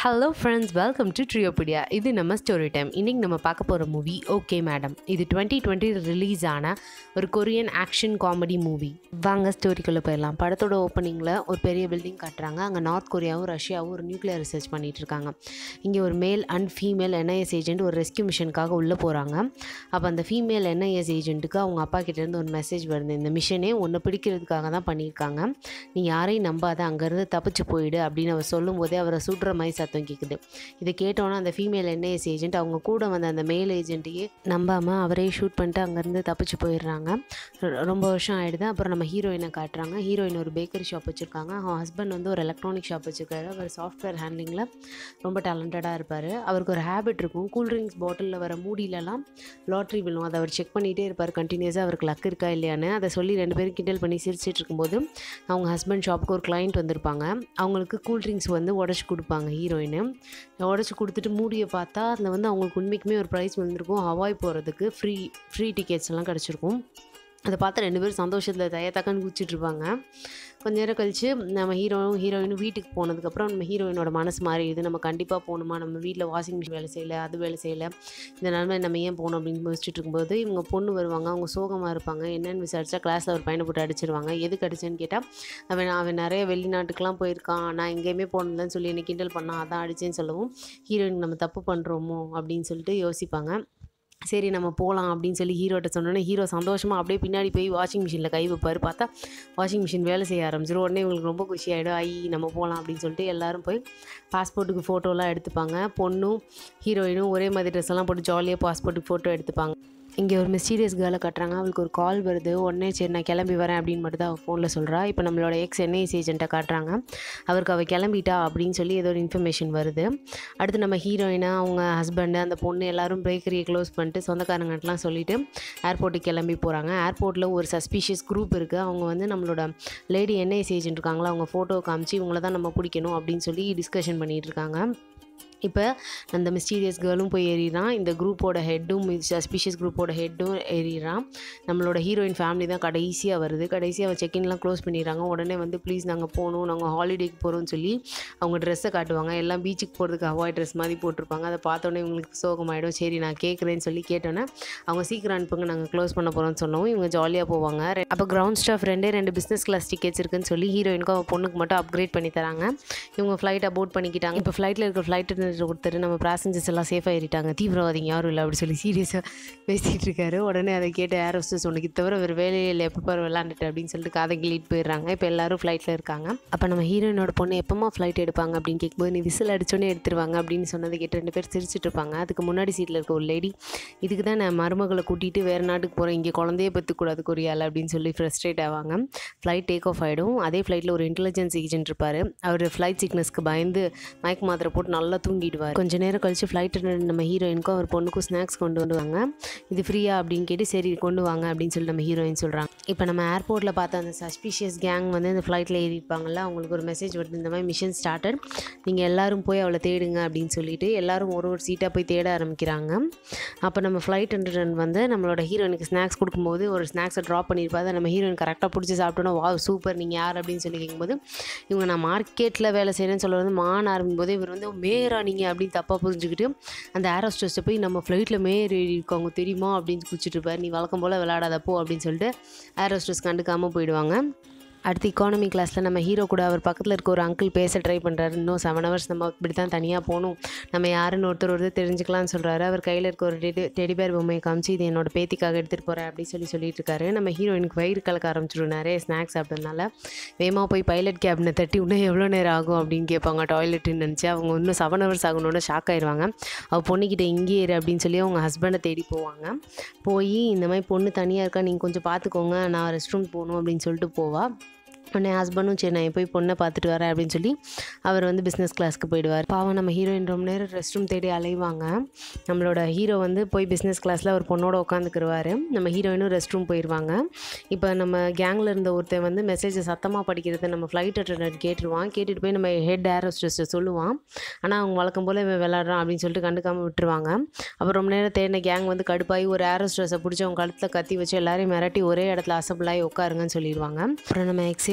hello friends welcome to Triopedia இது நம்ம story time இன்றைக்கி நம்ம பார்க்க போகிற மூவி ஓகே மேடம் இது டுவெண்ட்டி டுவெண்ட்டி ரிலீஸ் ஆன ஒரு கொரியன் ஆக்ஷன் காமெடி மூவி வாங்க ஸ்டோரிக்குள்ளே போயிடலாம் படத்தோட ஓப்பனிங்கில் ஒரு பெரிய பில்டிங் காட்டுறாங்க அங்கே நார்த் கொரியாவும் ரஷ்யாவும் ஒரு நியூக்ளியர் ரிசர்ச் பண்ணிட்டு இருக்காங்க இங்கே ஒரு male and female NIS agent ஒரு ரெஸ்கியூ மிஷனுக்காக உள்ளே போகிறாங்க அப்போ அந்த ஃபீமேல் என்ஐஎஸ் ஏஜென்ட்டுக்கு அவங்க அப்பா கிட்டேருந்து ஒரு மெசேஜ் வருது இந்த மிஷனே ஒன்று பிடிக்கிறதுக்காக தான் பண்ணியிருக்காங்க நீ யாரையும் நம்பாத அங்கேருந்து தப்பிச்சு போயிடு அப்படின்னு அவர் சொல்லும்போதே அவரை சுடுற மாதிரி சத்தம் கேட்குது இதை கேட்டோன்னே அந்த ஃபீமேல் என்ஐஎஸ் ஏஜென்ட் அவங்க கூட வந்த அந்த மேல் ஏஜென்ட்டையே நம்பாமல் அவரே ஷூட் பண்ணிட்டு அங்கேருந்து தப்பிச்சு போயிடுறாங்க ரொ- ரொம்ப வருஷம் ஆகிடுது அப்புறம் நம்ம ஹீரோயினை காட்டுறாங்க ஹீரோயின் ஒரு பேக்கரி ஷாப் வச்சுருக்காங்க அவன் ஹஸ்பண்ட் வந்து ஒரு எலக்ட்ரானிக் ஷாப் வச்சுருக்காரு அவர் சாஃப்ட்வேர் ஹேண்ட்லிங்கில் ரொம்ப டேலண்டடாக இருப்பார் அவருக்கு ஒரு ஹேபிட் இருக்கும் கூல்ட்ரிங்க்ஸ் பாட்டிலில் வர மூடியிலலாம் லாட்ரி விழும் அதை அவர் செக் பண்ணிகிட்டே இருப்பார் கண்டினியூஸாக அவருக்கு லக் இருக்கா இல்லையான்னு அதை சொல்லி ரெண்டு பேரும் கிண்டல் பண்ணி சிரிச்சிட்டு இருக்கும்போது அவங்க ஹஸ்பண்ட் ஷாப்புக்கு ஒரு கிளைண்ட் வந்திருப்பாங்க அவங்களுக்கு கூல்ட்ரிங்க்ஸ் வந்து உடச்சி கொடுப்பாங்க ஹீரோயின் உடச்சி கொடுத்துட்டு மூடியை பார்த்தா அதில் வந்து அவங்களுக்கு உண்மைக்குமே ஒரு ப்ரைஸ் வந்திருக்கும் ஹவாய் போகிறதுக்கு ஃப்ரீ ஃப்ரீ டிக்கெட்ஸ் எல்லாம் கிடச்சிருக்கும் அதை பார்த்து ரெண்டு பேரும் சந்தோஷத்தில் தயத்தக்கன்னு குச்சிட்டு இருப்பாங்க கொஞ்ச நேரம் கழிச்சு நம்ம ஹீரோவும் ஹீரோயினும் வீட்டுக்கு போனதுக்கப்புறம் நம்ம ஹீரோயினோட மனசு மாறிடுது நம்ம கண்டிப்பாக போகணுமா நம்ம வீட்டில் வாஷிங் மிஷின் வேலை செய்யலை அது வேலை செய்யலை இந்த நிலமை நம்ம ஏன் போகணும் அப்படின்னு யோசிச்சுட்டு இருக்கும்போது இவங்க பொண்ணு வருவாங்க அவங்க சோகமாக இருப்பாங்க என்னன்னு விசாரிச்சா கிளாஸில் ஒரு பையனை போட்டு அடிச்சிருவாங்க எதுக்கு அடிச்சேன்னு கேட்டால் அவன் அவன் நிறைய வெளிநாட்டுக்கெலாம் போயிருக்கான் நான் எங்கேயுமே போனதில்லன்னு சொல்லி என்னை கிண்டல் பண்ணான் அதான் அடிச்சேன்னு சொல்லவும் ஹீரோயின் நம்ம தப்பு பண்ணுறோமோ அப்படின்னு சொல்லிட்டு யோசிப்பாங்க சரி நம்ம போகலாம் அப்படின்னு சொல்லி ஹீரோட்ட சொன்னோன்னே ஹீரோ சந்தோஷமாக அப்படியே பின்னாடி போய் வாஷிங் மிஷினில் கை வைப்பார் பார்த்தா வாஷிங் மிஷின் வேலை செய்ய ஆரம்பிச்சிடும் உடனே இவங்களுக்கு ரொம்ப குஷி ஆகிடும் ஐ நம்ம போகலாம் அப்படின்னு சொல்லிட்டு எல்லாரும் போய் பாஸ்போர்ட்டுக்கு ஃபோட்டோலாம் எடுத்துப்பாங்க பொண்ணும் ஹீரோயினும் ஒரே மாதிரி ட்ரெஸ் எல்லாம் போட்டு ஜாலியாக பாஸ்போர்ட்டுக்கு ஃபோட்டோ எடுத்துப்பாங்க இங்கே ஒரு மிஸ்டீரியஸ் கேர்ளை கட்டுறாங்க அவளுக்கு ஒரு கால் வருது உடனே சரி நான் கிளம்பி வரேன் அப்படின்னு மட்டும் தான் அவள் ஃபோனில் சொல்கிறா இப்போ நம்மளோட எக்ஸ் என்ஐஎஸ் ஏஜென்ட்டை காட்டுறாங்க அவருக்கு அவள் கிளம்பிட்டா அப்படின்னு சொல்லி ஏதோ ஒரு இன்ஃபர்மேஷன் வருது அடுத்து நம்ம ஹீரோயினை அவங்க ஹஸ்பண்டு அந்த பொண்ணு எல்லாரும் பேக்கரியை க்ளோஸ் பண்ணிட்டு சொந்தக்காரங்கட்டலாம் சொல்லிவிட்டு ஏர்போர்ட்டுக்கு கிளம்பி போகிறாங்க ஏர்போர்ட்டில் ஒரு சஸ்பீஷியஸ் குரூப் இருக்குது அவங்க வந்து நம்மளோட லேடி என்ஐஎஸ் ஏஜென்ட் இருக்காங்களா அவங்க ஃபோட்டோ காமிச்சு இவங்கள தான் நம்ம பிடிக்கணும் அப்படின்னு சொல்லி டிஸ்கஷன் பண்ணிகிட்டு இருக்காங்க இப்போ அந்த மிஸ்டீரியஸ் கேர்ளும் போய் ஏறிடுறான் இந்த குரூப்போட ஹெட்டும் சஸ்பிஷியஸ் குரூப்போட ஹெட்டும் ஏறிடுறான் நம்மளோட ஹீரோயின் ஃபேமிலி தான் கடைசியாக வருது கடைசியாக அவள் செக்இன்லாம் க்ளோஸ் பண்ணிடுறாங்க உடனே வந்து ப்ளீஸ் நாங்கள் போகணும் நாங்கள் ஹாலிடேக்கு போகிறோம்னு சொல்லி அவங்க ட்ரெஸ்ஸை காட்டுவாங்க எல்லாம் பீச்சுக்கு போகிறதுக்கு ஹவாய் ட்ரெஸ் மாதிரி போட்டிருப்பாங்க அதை பார்த்தோன்னே இவங்களுக்கு சோகமாயிடும் சரி நான் கேட்குறேன்னு சொல்லி கேட்டோன்னே அவங்க சீக்கிரம் அனுப்புங்க நாங்கள் க்ளோஸ் பண்ண போகிறோம்னு சொன்னவும் இவங்க ஜாலியாக போவாங்க அப்போ கிரவுண்ட் ஸ்டாஃப் ரெண்டே ரெண்டு பிஸ்னஸ் கிளாஸ் டிக்கெட்ஸ் இருக்குன்னு சொல்லி ஹீரோயினுக்கும் அவள் பொண்ணுக்கு மட்டும் அப்கிரேட் பண்ணி தராங்க இவங்க ஃப்ளைட் அபோட் பண்ணிக்கிட்டாங்க இப்போ ஃப்ளைட்டில் இருக்கிற ஃப்ளைட் ஒருத்தர் நம்ம பேசஞ்சர்ஸ் எல்லாம் சேஃபாக ஏறிட்டாங்க தீவிரவாதிங்க யாரும் இல்லை அப்படி சொல்லி சீரியஸாக பேசிகிட்டு இருக்காரு உடனே அதை கேட்டு ஏர் ஹோஸ்டஸ் உனக்கு தவிர வேறு வேலையே இல்லை எப்போ பாரு விளாண்டுட்டு அப்படின்னு சொல்லிட்டு காதை கிள்ளிட்டு போயிடுறாங்க இப்போ எல்லாரும் ஃப்ளைட்டில் இருக்காங்க அப்போ நம்ம ஹீரோயினோட பொண்ணு எப்போமா ஃப்ளைட் எடுப்பாங்க அப்படின்னு கேட்கும்போது நீ விசில் அடிச்சோன்னே எடுத்துருவாங்க அப்படின்னு சொன்னதை கேட்டு ரெண்டு பேர் சிரிச்சிட்டு இருப்பாங்க அதுக்கு முன்னாடி சீட்டில் இருக்க ஒரு லேடி இதுக்கு தான் நான் மருமகளை கூட்டிகிட்டு வேறு நாட்டுக்கு போகிறேன் இங்கே குழந்தையே பெற்றுக்கூடாது கொரியாவில் அப்படின்னு சொல்லி ஃப்ரஸ்ட்ரேட் ஆவாங்க ஃப்ளைட் டேக் ஆஃப் ஆகிடும் அதே ஃப்ளைட்டில் ஒரு இன்டெலிஜென்ஸ் ஏஜென்ட் இருப்பார் அவர் ஃப்ளைட் சிக்னஸ்க்கு பயந்து மயக்க மாத்திரை போட்டு நல்லா தூங்கிடுவார் கொஞ்ச நேரம் கழிச்சு ஃப்ளைட் நம்ம ஹீரோயினுக்கும் அவர் பொண்ணுக்கும் ஸ்நாக்ஸ் கொண்டு வருவாங்க இது ஃப்ரீயா அப்படின்னு கேட்டு சரி கொண்டு வாங்க அப்படின்னு சொல்லி நம்ம ஹீரோயின் சொல்கிறாங்க இப்போ நம்ம ஏர்போர்ட்டில் பார்த்த அந்த சஸ்பிஷியஸ் கேங் வந்து இந்த ஃப்ளைட்டில் ஏறிப்பாங்கல்ல அவங்களுக்கு ஒரு மெசேஜ் வருது இந்த மாதிரி மிஷன் ஸ்டார்டட் நீங்கள் எல்லாரும் போய் அவளை தேடுங்க அப்படின்னு சொல்லிட்டு எல்லாரும் ஒரு ஒரு சீட்டாக போய் தேட ஆரம்பிக்கிறாங்க அப்போ நம்ம ஃப்ளைட் அட்டண்டன்ட் வந்து நம்மளோட ஹீரோயினுக்கு ஸ்நாக்ஸ் கொடுக்கும்போது ஒரு ஸ்நாக்ஸை ட்ராப் பண்ணியிருப்பா அதை நம்ம ஹீரோயின் கரெக்டாக பிடிச்சி சாப்பிட்டோன்னா வா சூப்பர் நீங்கள் யார் அப்படின்னு சொல்லி கேட்கும்போது இவங்க நான் மார்க்கெட்டில் வேலை செய்கிறேன்னு சொல்ல வந்து மான் ஆரம்பிக்கும் போது இவர் வந்து மேரா நீங்கள் அப்படின்னு தப்பாக புரிஞ்சுக்கிட்டு அந்த ஏரோஸ்டர்ஸை போய் நம்ம ஃப்ளைட்டில் மேர் ஏறி இருக்காங்க தெரியுமா அப்படின்னு குச்சிட்டு இருப்பார் நீ வழக்கம் போல் விளையாடாதப்போ அப்படின்னு சொல்லிட்டு ஏரோஸ்டர்ஸ் கண்டுக்காமல் போயிடுவாங்க அடுத்து இக்கானமி கிளாஸில் நம்ம ஹீரோ கூட அவர் பக்கத்தில் இருக்க ஒரு அங்கிள் பேச ட்ரை பண்ணுறாரு இன்னும் செவன் ஹவர்ஸ் நம்ம இப்படி தான் தனியாக போகணும் நம்ம யாருன்னு ஒருத்தர் ஒருத்தர் தெரிஞ்சுக்கலாம்னு சொல்கிறாரு அவர் கையில் இருக்க ஒரு டெடி டெடிபேர் பொம்மையை காமிச்சு இது என்னோட பேத்திக்காக எடுத்துகிட்டு போகிறேன் அப்படின்னு சொல்லி சொல்லிட்டு இருக்காரு நம்ம ஹீரோயினுக்கு வயிறு கலக்க ஆரம்பிச்சிடும் நிறைய ஸ்நாக்ஸ் சாப்பிட்டதுனால வேகமாக போய் பைலட் கேபினை தட்டி இன்னும் எவ்வளோ நேரம் ஆகும் அப்படின்னு கேட்பாங்க டாய்லெட்டுன்னு நினச்சி அவங்க இன்னும் செவன் ஹவர்ஸ் ஆகணுன்னு ஷாக் ஆயிடுவாங்க அவள் பொண்ணுக்கிட்ட இங்கே இரு அப்படின்னு சொல்லி அவங்க ஹஸ்பண்டை தேடி போவாங்க போய் இந்த மாதிரி பொண்ணு தனியாக இருக்கா நீங்கள் கொஞ்சம் பார்த்துக்கோங்க நான் ரெஸ்ட் ரூம் போகணும் அப்படின்னு சொல்லிட்டு போவா உடனே ஹஸ்பண்டும் சரி நான் போய் பொண்ணை பார்த்துட்டு வரேன் அப்படின்னு சொல்லி அவர் வந்து பிஸ்னஸ் கிளாஸ்க்கு போயிடுவார் பாவம் நம்ம ஹீரோயின் ரொம்ப நேரம் ரெஸ்ட் ரூம் தேடி அலைவாங்க நம்மளோட ஹீரோ வந்து போய் பிஸ்னஸ் கிளாஸில் ஒரு பொண்ணோட உட்காந்துக்கிருவார் நம்ம ஹீரோயினும் ரெஸ்ட் ரூம் போயிடுவாங்க இப்போ நம்ம கேங்கில் இருந்த ஒருத்தன் வந்து மெசேஜை சத்தமாக படிக்கிறத நம்ம ஃப்ளைட் அட்டண்டன்ட் கேட்டுருவான் கேட்டுட்டு போய் நம்ம ஹெட் ஏர் ஹோஸ்டர்ஸ்ட்டை சொல்லுவான் ஆனால் அவங்க வழக்கம் போல் இவன் விளாட்றான் அப்படின்னு சொல்லிட்டு கண்டுக்காமல் விட்டுருவாங்க அப்புறம் ரொம்ப நேரம் தேடின கேங் வந்து கடுப்பாகி ஒரு ஏர் ஹோஸ்டர்ஸை பிடிச்சி அவங்க கழுத்தில் கத்தி வச்சு எல்லாரையும் மிரட்டி ஒரே இடத்துல அசம்பிளாகி உட்காருங்கன்னு சொல்லிடுவாங்க அப்புறம் நம்ம எக்ஸே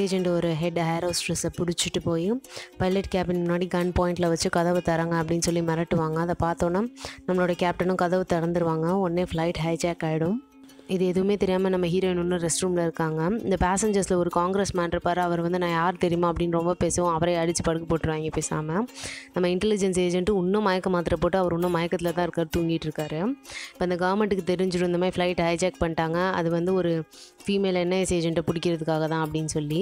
ஏஜென்ட் ஒரு ஹெட் ஏர் ஹோஸ்ட்ரஸை பிடிச்சிட்டு போய் பைலட் கேபின் முன்னாடி கன் பாயிண்டில் வச்சு கதவு தராங்க அப்படின்னு சொல்லி மிரட்டுவாங்க அதை பார்த்தோன்னா நம்மளோட கேப்டனும் கதவு திறந்துருவாங்க உடனே ஃப்ளைட் ஹைஜாக் ஆகிடும் இது எதுவுமே தெரியாமல் நம்ம ஹீரோயின் இன்னும் ரெஸ்ட் ரூமில் இருக்காங்க இந்த பேசஞ்சர்ஸில் ஒரு காங்கிரஸ் மேன் இருப்பார் அவர் வந்து நான் யார் தெரியுமா அப்படின்னு ரொம்ப பேசுவோம் அவரே அடித்து படுக்க போட்டுருவாங்க பேசாமல் நம்ம இன்டெலிஜென்ஸ் ஏஜென்ட்டு இன்னும் மயக்க மாத்திரை போட்டு அவர் இன்னும் மயக்கத்தில் தான் இருக்கார் தூங்கிட்டு இருக்காரு இப்போ அந்த கவர்மெண்ட்டுக்கு தெரிஞ்சிடும் இந்த மாதிரி ஃப்ளைட் ஹைஜாக் பண்ணிட்டாங்க அது வந்து ஒரு ஃபீமேல் என்ஐஎஸ் ஏஜென்ட்டை பிடிக்கிறதுக்காக தான் அப்படின்னு சொல்லி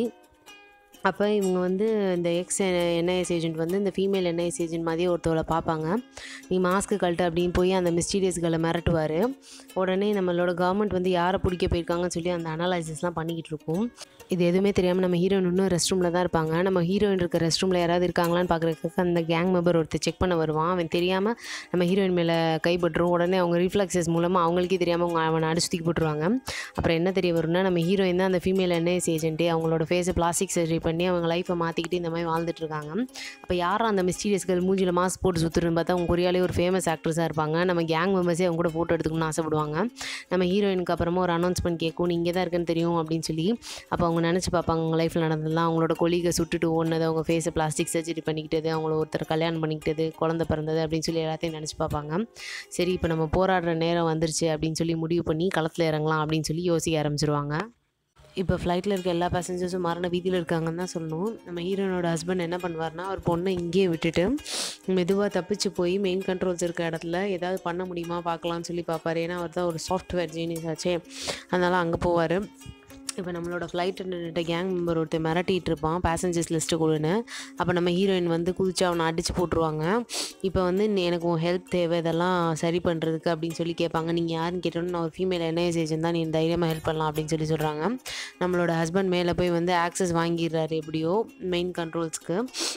அப்போ இவங்க வந்து இந்த எக்ஸ் என்ஐஎஸ் ஏஜென்ட் வந்து இந்த ஃபீமேல் என்ஐஎஸ் ஏஜென்ட் மாதிரியே ஒருத்தவளை பார்ப்பாங்க நீ மாஸ்க்கு கழட்டு அப்படின்னு போய் அந்த மிஸ்டீரியஸ்களை மிரட்டுவார் உடனே நம்மளோட கவர்மெண்ட் வந்து யாரை பிடிக்க போயிருக்காங்கன்னு சொல்லி அந்த அனாலிசிஸ்லாம் பண்ணிக்கிட்டு இருக்கும் இது எதுவுமே தெரியாமல் நம்ம ஹீரோயின் இன்னும் ரெஸ்ட் ரூமில் தான் இருப்பாங்க நம்ம ஹீரோயின் இருக்க ரெஸ்ட் ரூமில் யாராவது இருக்காங்களான்னு பார்க்குறதுக்கு அந்த கேங் மெம்பர் ஒருத்தர் செக் பண்ண வருவான் அவன் தெரியாமல் நம்ம ஹீரோயின் மேலே கைப்பற்றும் உடனே அவங்க ரிஃப்ளெக்ஸஸ் மூலமாக அவங்களுக்கே தெரியாமல் அவங்க அவனை அடிச்சு தூக்கி போட்டுருவாங்க அப்புறம் என்ன தெரிய வரும்னா நம்ம ஹீரோயின் தான் அந்த ஃபீமேல் என்ஐஎஸ் ஏஜென்ட்டே அவங்களோட ஃபேஸை பிளாஸ்டிக் சர்ஜரி பண்ணி அவங்க லைஃப்பை மாற்றிக்கிட்டு இந்த மாதிரி வாழ்ந்துட்டு இருக்காங்க அப்போ யாரும் அந்த மிஸ்டீரியஸ்கள் மூஞ்சில் மாஸ்க் போட்டு சுற்றுன்னு பார்த்தா அவங்க கொரியாலே ஒரு ஃபேமஸ் ஆக்ட்ரஸாக இருப்பாங்க நம்ம கேங் மெம்பர்ஸே அவங்க கூட ஃபோட்டோ எடுத்துக்கணும்னு ஆசைப்படுவாங்க நம்ம ஹீரோயினுக்கு அப்புறமா ஒரு அனௌன்ஸ்மெண்ட் கேட்கும் நீ இங்கே தான் இருக்கேன்னு தெரியும் அப்படின்னு சொல்லி அப்போ அவங்க நினச்சி பார்ப்பாங்க அவங்க லைஃப்பில் நடந்ததெல்லாம் அவங்களோட கொலிகை சுட்டுட்டு ஓடினது அவங்க ஃபேஸை பிளாஸ்டிக் சர்ஜரி பண்ணிக்கிட்டது அவங்கள ஒருத்தர் கல்யாணம் பண்ணிக்கிட்டது குழந்தை பிறந்தது அப்படின்னு சொல்லி எல்லாத்தையும் நினச்சி பார்ப்பாங்க சரி இப்போ நம்ம போராடுற நேரம் வந்துருச்சு அப்படின்னு சொல்லி முடிவு பண்ணி களத்தில் இறங்கலாம் அப்படின்னு சொல்லி யோசிக்க ஆரம்பிச்சிருவாங்க இப்போ ஃப்ளைட்டில் இருக்க எல்லா பேசஞ்சர்ஸும் மரண வீதியில் இருக்காங்கன்னு தான் சொல்லணும் நம்ம ஹீரோனோட ஹஸ்பண்ட் என்ன பண்ணுவார்னா அவர் பொண்ணை இங்கேயே விட்டுட்டு மெதுவாக தப்பிச்சு போய் மெயின் கண்ட்ரோல்ஸ் இருக்க இடத்துல ஏதாவது பண்ண முடியுமா பார்க்கலாம்னு சொல்லி பார்ப்பாரு ஏன்னா அவர் தான் ஒரு சாஃப்ட்வேர் ஜீனியஸ் ஆச்சே அதனால் அங்கே போவார் இப்போ நம்மளோட ஃப்ளைட் அட்டன்ட்ட கேங் மெம்பர் ஒருத்தர் மிரட்டிட்டு இருப்பான் பேசஞ்சர்ஸ் லிஸ்ட்டு கொடுன்னு அப்போ நம்ம ஹீரோயின் வந்து குதிச்சு அவனை அடித்து போட்டுருவாங்க இப்போ வந்து நீ எனக்கு உன் ஹெல்ப் தேவை இதெல்லாம் சரி பண்ணுறதுக்கு அப்படின்னு சொல்லி கேட்பாங்க நீங்கள் யாருன்னு கேட்டோன்னு நான் ஒரு ஃபீமேல் என்ஐஎஸ் ஏஜென்ட் தான் நீ தைரியமாக ஹெல்ப் பண்ணலாம் அப்படின்னு சொல்லி சொல்கிறாங்க நம்மளோட ஹஸ்பண்ட் மேலே போய் வந்து ஆக்சஸ் வாங்கிடுறாரு எப்படியோ மெயின் கண்ட்ரோல்ஸ்க்கு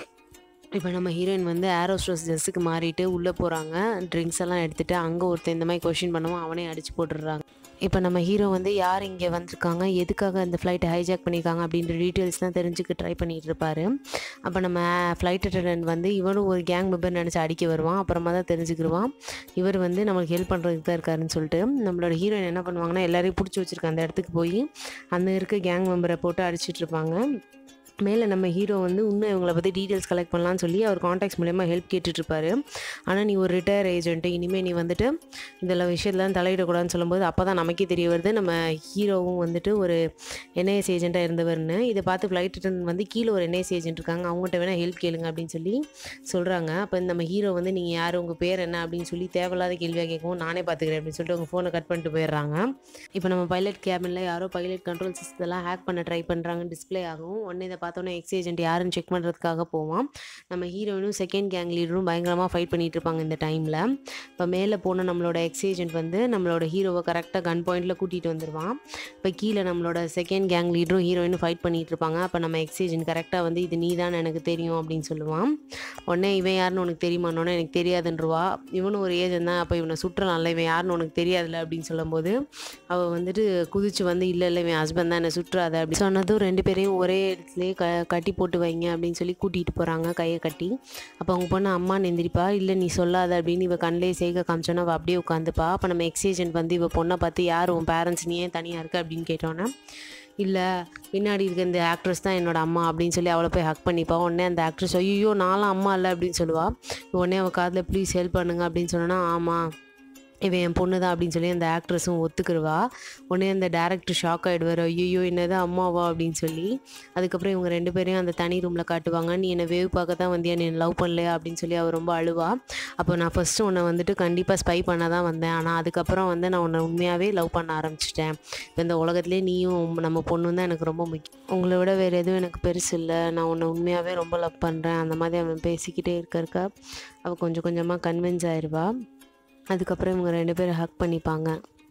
இப்போ நம்ம ஹீரோயின் வந்து ஏரோஸ்ட்ரோஸ் ட்ரெஸ்ஸுக்கு மாறிட்டு உள்ளே போகிறாங்க ட்ரிங்க்ஸ் எல்லாம் எடுத்துகிட்டு அங்கே ஒருத்தன் இந்த மாதிரி கொஷின் பண்ணுவோம் அவனே அடித்து போட்டுடுறாங்க இப்போ நம்ம ஹீரோ வந்து யார் இங்கே வந்திருக்காங்க எதுக்காக இந்த ஃப்ளைட்டை ஹைஜாக் பண்ணியிருக்காங்க அப்படின்ற டீட்டெயில்ஸ் தான் தெரிஞ்சுக்க ட்ரை பண்ணிகிட்டு இருப்பார் அப்போ நம்ம ஃப்ளைட் அட்டண்டன்ட் வந்து இவனும் ஒரு கேங் மெம்பர் நினச்சி அடிக்க வருவான் அப்புறமா தான் தெரிஞ்சுக்கிடுவான் இவர் வந்து நம்மளுக்கு ஹெல்ப் பண்ணுறதுக்கு தான் இருக்காருன்னு சொல்லிட்டு நம்மளோட ஹீரோயின் என்ன பண்ணுவாங்கன்னா எல்லாரையும் பிடிச்சி வச்சுருக்க அந்த இடத்துக்கு போய் அந்த இருக்க கேங் மெம்பரை போட்டு அடிச்சிட்டு இருப்பாங்க மேலே நம்ம ஹீரோ வந்து இன்னும் இவங்கள பற்றி டீட்டெயில்ஸ் கலெக்ட் பண்ணலான்னு சொல்லி அவர் காண்டாக்ட்ஸ் மூலயமா ஹெல்ப் கேட்டுட்ருப்பாரு ஆனால் நீ ஒரு ரிட்டையர் ஏஜென்ட்டு இனிமேல் நீ வந்துட்டு இதெல்லாம் விஷயத்துலாம் தலையிடக்கூடாதுன்னு சொல்லும்போது அப்போ தான் நமக்கே தெரிய வருது நம்ம ஹீரோவும் வந்துட்டு ஒரு என்ஐஎஸ் ஏஜென்ட்டாக இருந்தவர்னு இதை பார்த்து ஃப்ளைட் அட்டன் வந்து கீழே ஒரு என்ஐஎஸ் ஏஜென்ட் இருக்காங்க அவங்ககிட்ட வேணால் ஹெல்ப் கேளுங்க அப்படின்னு சொல்லி சொல்கிறாங்க அப்போ நம்ம ஹீரோ வந்து நீங்கள் யார் உங்கள் பேர் என்ன அப்படின்னு சொல்லி தேவையில்லாத கேள்வியாக கேட்கவும் நானே பார்த்துக்கிறேன் அப்படின்னு சொல்லிட்டு உங்கள் ஃபோனை கட் பண்ணிட்டு போயிடுறாங்க இப்போ நம்ம பைலட் கேபினில் யாரோ பைலட் கண்ட்ரோல் சிஸ்டத்தெல்லாம் ஹேக் பண்ண ட்ரை பண்ணுறாங்க டிஸ்ப்ளே ஆகும் உடனே இதை பார்த்தோன்னே எக்ஸ் ஏஜென்ட் யாருன்னு செக் பண்ணுறதுக்காக போவான் நம்ம ஹீரோயினும் செகண்ட் கேங் லீடரும் பயங்கரமாக ஃபைட் பண்ணிகிட்டு இருப்பாங்க இந்த டைமில் இப்போ மேலே போன நம்மளோட எக்ஸ் ஏஜென்ட் வந்து நம்மளோட ஹீரோவை கரெக்டாக கன் பாயிண்டில் கூட்டிகிட்டு வந்துடுவான் இப்போ கீழே நம்மளோட செகண்ட் கேங் லீடரும் ஹீரோயினும் ஃபைட் பண்ணிகிட்டு இருப்பாங்க அப்போ நம்ம எக்ஸ் ஏஜென்ட் கரெக்டாக வந்து இது நீ தான் எனக்கு தெரியும் அப்படின்னு சொல்லுவான் உடனே இவன் யாருன்னு உனக்கு தெரியுமானோன்னு எனக்கு தெரியாதுன்றவா இவனும் ஒரு ஏஜென்ட் தான் அப்போ இவனை சுற்றலாம்ல இவன் யாருன்னு உனக்கு தெரியாதுல்ல அப்படின்னு சொல்லும்போது அவள் வந்துட்டு குதிச்சு வந்து இல்லை இல்லை இவன் ஹஸ்பண்ட் தான் என்னை சுற்றாத அப்படி சொன்னதும் ரெண்டு பேரையும் ஒரே இடத்துலேயே க கட்டி போட்டு வைங்க அப்படின்னு சொல்லி கூட்டிகிட்டு போகிறாங்க கையை கட்டி அப்போ அவங்க பொண்ணு அம்மா நெந்திரிப்பா இல்லை நீ சொல்லாத அப்படின்னு இவ கண்ணிலே செய்க காமிச்சோன்னா அவள் அப்படியே உட்காந்துப்பா அப்போ நம்ம எக்ஸ் ஏஜென்ட் வந்து இவ பொண்ணை பார்த்து யார் உன் பேரண்ட்ஸ் நீ ஏன் தனியாக இருக்க அப்படின்னு கேட்டோன்னே இல்லை பின்னாடி இருக்க இந்த ஆக்ட்ரஸ் தான் என்னோட அம்மா அப்படின்னு சொல்லி அவளை போய் ஹக் பண்ணிப்பா உடனே அந்த ஆக்ட்ரஸ் ஐயோ நானும் அம்மா இல்லை அப்படின்னு சொல்லுவா உடனே அவள் காதில் ப்ளீஸ் ஹெல்ப் பண்ணுங்க அப்படின்னு சொன்னா ஆமாம் இவன் என் பொண்ணு தான் அப்படின்னு சொல்லி அந்த ஆக்ட்ரஸும் ஒத்துக்கிடுவா உடனே அந்த டேரக்டர் ஷாக் ஆகிடுவார் ஐயோ என்னது அம்மாவா அப்படின்னு சொல்லி அதுக்கப்புறம் இவங்க ரெண்டு பேரையும் அந்த தனி ரூமில் காட்டுவாங்க நீ என்னை வேவ் பார்க்க தான் வந்தியா நீ லவ் பண்ணலையா அப்படின்னு சொல்லி அவர் ரொம்ப அழுவா அப்போ நான் ஃபஸ்ட்டு உன்னை வந்துட்டு கண்டிப்பாக ஸ்பை பண்ண தான் வந்தேன் ஆனால் அதுக்கப்புறம் வந்து நான் உன்னை உண்மையாகவே லவ் பண்ண ஆரம்பிச்சிட்டேன் இப்போ இந்த உலகத்துலேயே நீயும் நம்ம பொண்ணு தான் எனக்கு ரொம்ப முக்கியம் உங்களை விட வேறு எதுவும் எனக்கு பெருசு இல்லை நான் உன்னை உண்மையாகவே ரொம்ப லவ் பண்ணுறேன் அந்த மாதிரி அவன் பேசிக்கிட்டே இருக்க இருக்க அவள் கொஞ்சம் கொஞ்சமாக கன்வின்ஸ் ஆயிடுவா அதுக்கப்புறம் இவங்க ரெண்டு பேரும் ஹக் பண்ணிப்பாங்க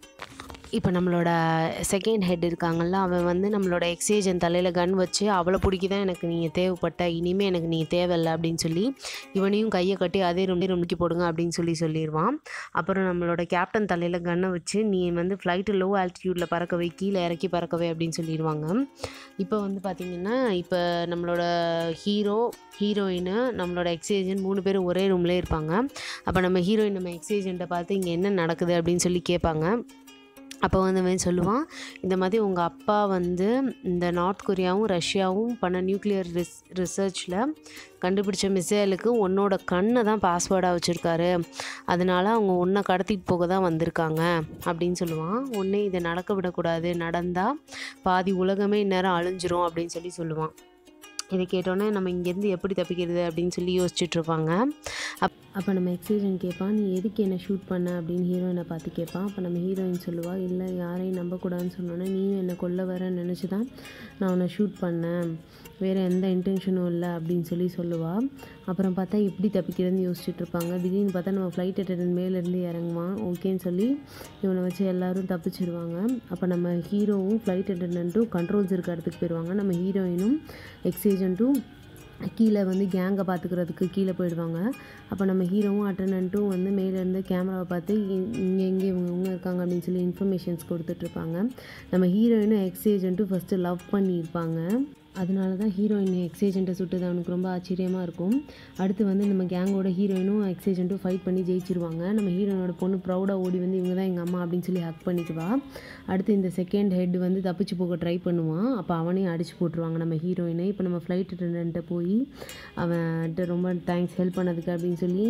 இப்போ நம்மளோட செகண்ட் ஹெட் இருக்காங்கல்ல அவன் வந்து நம்மளோட எக்ஸேஜன் தலையில் கன் வச்சு அவளை பிடிக்கி தான் எனக்கு நீங்கள் தேவைப்பட்ட இனிமேல் எனக்கு நீங்கள் தேவையில்லை அப்படின்னு சொல்லி இவனையும் கையை கட்டி அதே ரூம்லேயே ரூமுக்கு போடுங்க அப்படின்னு சொல்லி சொல்லிடுவான் அப்புறம் நம்மளோட கேப்டன் தலையில் கன்னை வச்சு நீ வந்து ஃப்ளைட்டு லோ ஆல்டிடியூட்டில் பறக்கவை கீழே இறக்கி பறக்கவை அப்படின்னு சொல்லிடுவாங்க இப்போ வந்து பார்த்திங்கன்னா இப்போ நம்மளோட ஹீரோ ஹீரோயின் நம்மளோட எக்ஸேஜென்ட் மூணு பேரும் ஒரே ரூம்லேயே இருப்பாங்க அப்போ நம்ம ஹீரோயின் நம்ம எக்ஸேஜென்ட்டை பார்த்து இங்கே என்ன நடக்குது அப்படின்னு சொல்லி கேட்பாங்க அப்போ வந்து அவன் சொல்லுவான் இந்த மாதிரி உங்கள் அப்பா வந்து இந்த நார்த் கொரியாவும் ரஷ்யாவும் பண்ண நியூக்ளியர் ரிஸ் ரிசர்ச்சில் கண்டுபிடிச்ச மிசைலுக்கு உன்னோட கண்ணை தான் பாஸ்வேர்டாக வச்சுருக்காரு அதனால அவங்க உன்னை கடத்திட்டு போக தான் வந்திருக்காங்க அப்படின்னு சொல்லுவான் உன்னை இதை நடக்க விடக்கூடாது நடந்தால் பாதி உலகமே இந்நேரம் அழிஞ்சிரும் அப்படின்னு சொல்லி சொல்லுவான் இதை கேட்டோன்னே நம்ம இங்கேருந்து எப்படி தப்பிக்கிறது அப்படின்னு சொல்லி யோசிச்சுட்டு இருப்பாங்க அப் அப்போ நம்ம எக்ஸைஜன் கேட்பான் நீ எதுக்கு என்ன ஷூட் பண்ண அப்படின்னு ஹீரோயினை பார்த்து கேட்பான் அப்போ நம்ம ஹீரோயின் சொல்லுவா இல்லை யாரையும் நம்பக்கூடாதுன்னு சொன்னோன்னே நீயும் என்னை கொல்ல வரேன்னு நினச்சி தான் நான் உன்னை ஷூட் பண்ணேன் வேறு எந்த இன்டென்ஷனும் இல்லை அப்படின்னு சொல்லி சொல்லுவாள் அப்புறம் பார்த்தா எப்படி தப்பிக்கிறதுன்னு யோசிச்சுட்டு இருப்பாங்க திடீர்னு பார்த்தா நம்ம ஃப்ளைட் அட்டெண்டன்ட் மேலேருந்து இறங்குவான் ஓகேன்னு சொல்லி இவனை வச்சு எல்லோரும் தப்பிச்சிடுவாங்க அப்போ நம்ம ஹீரோவும் ஃப்ளைட் அட்டெண்டன்ட்டும் கண்ட்ரோல்ஸ் இருக்க இடத்துக்கு போயிடுவாங்க நம்ம ஹீரோயினும் எக்ஸேஜென்ட்டும் கீழே வந்து கேங்கை பார்த்துக்கிறதுக்கு கீழே போயிடுவாங்க அப்போ நம்ம ஹீரோவும் அட்டண்டன்ட்டும் வந்து மேலேருந்து கேமராவை பார்த்து இங்கே எங்கே இவங்க இவங்க இருக்காங்க அப்படின்னு சொல்லி இன்ஃபர்மேஷன்ஸ் கொடுத்துட்ருப்பாங்க நம்ம ஹீரோயினும் எக்ஸ் ஏஜென்ட்டும் ஃபஸ்ட்டு லவ் பண்ணியிருப்பாங்க அதனால தான் ஹீரோயின் எக்ஸேஜென்ட்டை சுட்டது அவனுக்கு ரொம்ப ஆச்சரியமாக இருக்கும் அடுத்து வந்து நம்ம கேங்கோட ஹீரோயினும் எக்ஸேஜென்ட்டும் ஃபைட் பண்ணி ஜெயிச்சிருவாங்க நம்ம ஹீரோயினோட பொண்ணு ப்ரௌடாக ஓடி வந்து இவங்க தான் எங்கள் அம்மா அப்படின்னு சொல்லி ஹக் பண்ணிக்குவா அடுத்து இந்த செகண்ட் ஹெட் வந்து தப்பிச்சு போக ட்ரை பண்ணுவான் அப்போ அவனையும் அடிச்சு போட்டுருவாங்க நம்ம ஹீரோயினை இப்போ நம்ம ஃப்ளைட் அட்டண்டன்ட்டை போய் அவன்கிட்ட ரொம்ப தேங்க்ஸ் ஹெல்ப் பண்ணதுக்கு அப்படின்னு சொல்லி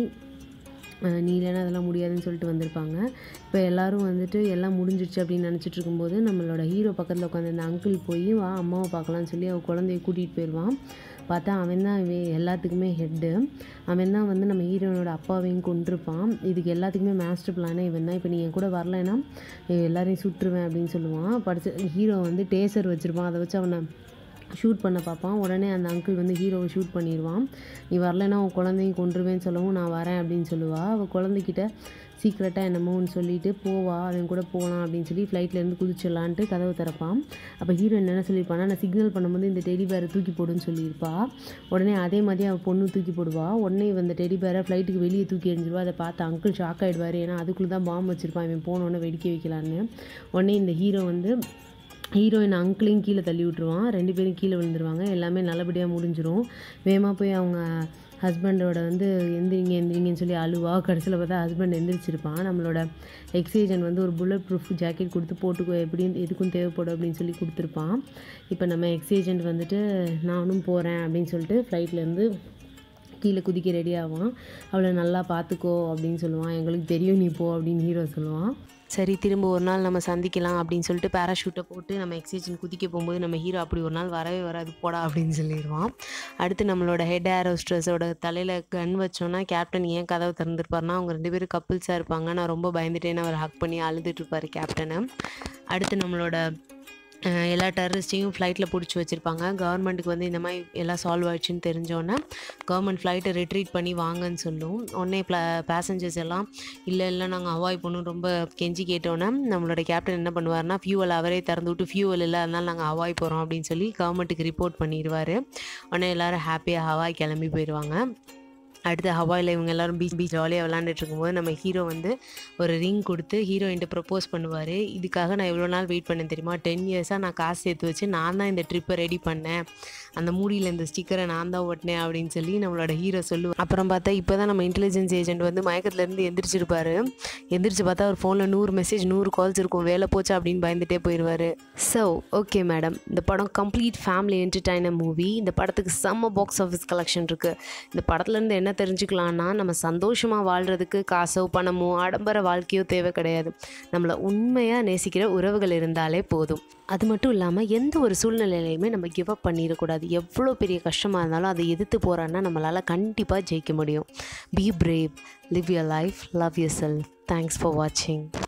நீ இல்லைன்னா அதெல்லாம் முடியாதுன்னு சொல்லிட்டு வந்திருப்பாங்க இப்போ எல்லோரும் வந்துட்டு எல்லாம் முடிஞ்சிடுச்சு அப்படின்னு நினச்சிட்டு இருக்கும்போது நம்மளோட ஹீரோ பக்கத்தில் உட்காந்து அந்த அங்கிள் போய் வா அம்மாவை பார்க்கலான்னு சொல்லி அவள் குழந்தைய கூட்டிகிட்டு போயிடுவான் பார்த்தா அவன் தான் இவன் எல்லாத்துக்குமே ஹெட்டு அவன் தான் வந்து நம்ம ஹீரோனோட அப்பாவையும் கொண்டிருப்பான் இதுக்கு எல்லாத்துக்குமே மாஸ்டர் பிளானே இவன் தான் இப்போ நீ என் கூட வரலைன்னா எல்லாரையும் சுட்டுருவேன் அப்படின்னு சொல்லுவான் படிச்சு ஹீரோ வந்து டேசர் வச்சுருப்பான் அதை வச்சு அவனை ஷூட் பண்ண பார்ப்பான் உடனே அந்த அங்கிள் வந்து ஹீரோவை ஷூட் பண்ணிடுவான் நீ வரலைன்னா உன் குழந்தையும் கொண்டுருவேன்னு சொல்லவும் நான் வரேன் அப்படின்னு சொல்லுவாள் அவள் குழந்தைகிட்ட சீக்ரெட்டாக என்னமோன்னு சொல்லிட்டு போவா அவன் கூட போகலாம் அப்படின்னு சொல்லி ஃப்ளைட்லேருந்து குதிச்சிடலான்ட்டு கதவை திறப்பான் அப்போ ஹீரோ என்ன சொல்லியிருப்பானா நான் சிக்னல் பண்ணும்போது இந்த டெடி பேரை தூக்கி போடுன்னு சொல்லியிருப்பா உடனே அதே மாதிரி அவள் பொண்ணு தூக்கி போடுவா உடனே இந்த டெடி பேரை ஃப்ளைட்டுக்கு வெளியே தூக்கி எறிஞ்சிருவா அதை பார்த்து அங்கிள் ஷாக் ஆகிடுவார் ஏன்னா அதுக்குள்ளே தான் பாம்பு வச்சுருப்பான் இவன் போனோடனே வெடிக்க வைக்கலான்னு உடனே இந்த ஹீரோ வந்து ஹீரோயின் அங்கிளையும் கீழே தள்ளி விட்ருவான் ரெண்டு பேரும் கீழே விழுந்துருவாங்க எல்லாமே நல்லபடியாக முடிஞ்சிரும் வேகமாக போய் அவங்க ஹஸ்பண்டோட வந்து எந்திரிங்க எந்திரிங்கன்னு சொல்லி அழுவா கடைசியில் பார்த்தா ஹஸ்பண்ட் எந்திரிச்சிருப்பான் நம்மளோட எக்ஸேஜன் வந்து ஒரு புல்லட் ப்ரூஃப் ஜாக்கெட் கொடுத்து போட்டுக்கோ எப்படி எதுக்கும் தேவைப்படும் அப்படின்னு சொல்லி கொடுத்துருப்பான் இப்போ நம்ம எக்ஸேஜென்ட் வந்துட்டு நானும் போகிறேன் அப்படின்னு சொல்லிட்டு ஃப்ளைட்லேருந்து கீழே குதிக்க ரெடி ஆவான் அவளை நல்லா பார்த்துக்கோ அப்படின்னு சொல்லுவான் எங்களுக்கு தெரியும் நீ போ அப்படின்னு ஹீரோ சொல்லுவான் சரி திரும்ப ஒரு நாள் நம்ம சந்திக்கலாம் அப்படின்னு சொல்லிட்டு பேராஷூட்டை போட்டு நம்ம எக்ஸிஜன் குதிக்க போகும்போது நம்ம ஹீரோ அப்படி ஒரு நாள் வரவே வராது போடா அப்படின்னு சொல்லிடுவான் அடுத்து நம்மளோட ஹெட் ஏரோஸ்ட்ரஸோட தலையில் கன் வச்சோன்னா கேப்டன் ஏன் கதவை திறந்துருப்பாருனா அவங்க ரெண்டு பேரும் கப்புள்ஸாக இருப்பாங்க நான் ரொம்ப பயந்துட்டேன்னு அவர் ஹக் பண்ணி அழுதுட்டு இருப்பார் கேப்டனை அடுத்து நம்மளோட அஹ், எல்லா டெரரிஸ்ட்டையும் ஃப்ளைட்டில் பிடிச்சி வச்சுருப்பாங்க கவர்மெண்ட்டுக்கு வந்து இந்த மாதிரி எல்லாம் சால்வ் ஆயிடுச்சுன்னு தெரிஞ்சோன்னே கவர்மெண்ட் ஃப்ளைட்டை ரிட்ரீட் பண்ணி வாங்கன்னு சொல்லும் உடனே ப்ள பேசஞ்சர்ஸ் எல்லாம் இல்லை இல்லை நாங்கள் அவாய்ட் பண்ணணும் ரொம்ப கெஞ்சி கேட்டோன்னே நம்மளோட கேப்டன் என்ன பண்ணுவார்னா ஃபியூவல் அவரே திறந்து விட்டு ஃபியூவல் இல்லை அதனால நாங்கள் ஹவாய் போகிறோம் அப்படின்னு சொல்லி கவர்மெண்ட்டுக்கு ரிப்போர்ட் பண்ணிடுவார் உடனே எல்லோரும் ஹாப்பியாக ஹவாய் கிளம்பி போயிடுவாங்க அடுத்து ஹவாயில் இவங்க எல்லாரும் பீச் பீச் ஜாலியாக விளாண்டுட்டு இருக்கும்போது நம்ம ஹீரோ வந்து ஒரு ரிங் கொடுத்து ஹீரோயின்ட்டு ப்ரப்போஸ் பண்ணுவார் இதுக்காக நான் எவ்வளோ நாள் வெயிட் பண்ணேன் தெரியுமா டென் இயர்ஸாக நான் காசு சேர்த்து வச்சு நான் தான் இந்த ட்ரிப்பை ரெடி பண்ணேன் அந்த மூடியில் இந்த ஸ்டிக்கரை நான் தான் ஓட்டினேன் அப்படின்னு சொல்லி நம்மளோட ஹீரோ சொல்லுவார் அப்புறம் பார்த்தா இப்போ தான் நம்ம இன்டெலிஜென்ஸ் ஏஜென்ட் வந்து மயக்கத்துலேருந்து எந்திரிச்சிருப்பாரு எந்திரிச்சு பார்த்தா அவர் ஃபோனில் நூறு மெசேஜ் நூறு கால்ஸ் இருக்கும் வேலை போச்சு அப்படின்னு பயந்துட்டே போயிடுவார் ஸோ ஓகே மேடம் இந்த படம் கம்ப்ளீட் ஃபேமிலி என்டர்டைனர் மூவி இந்த படத்துக்கு செம்ம பாக்ஸ் ஆஃபீஸ் கலெக்ஷன் இருக்குது இந்த படத்துலேருந்து என்ன தெரிஞ்சுக்கலான்னா நம்ம சந்தோஷமாக வாழ்கிறதுக்கு காசோ பணமோ ஆடம்பர வாழ்க்கையோ தேவை கிடையாது நம்மளை உண்மையாக நேசிக்கிற உறவுகள் இருந்தாலே போதும் அது மட்டும் இல்லாமல் எந்த ஒரு சூழ்நிலையிலையுமே நம்ம கிவ் அப் பண்ணிடக்கூடாது எவ்வளோ பெரிய கஷ்டமாக இருந்தாலும் அதை எதிர்த்து போகிறோன்னா நம்மளால் கண்டிப்பாக ஜெயிக்க முடியும் be brave live your life love yourself thanks for வாட்சிங்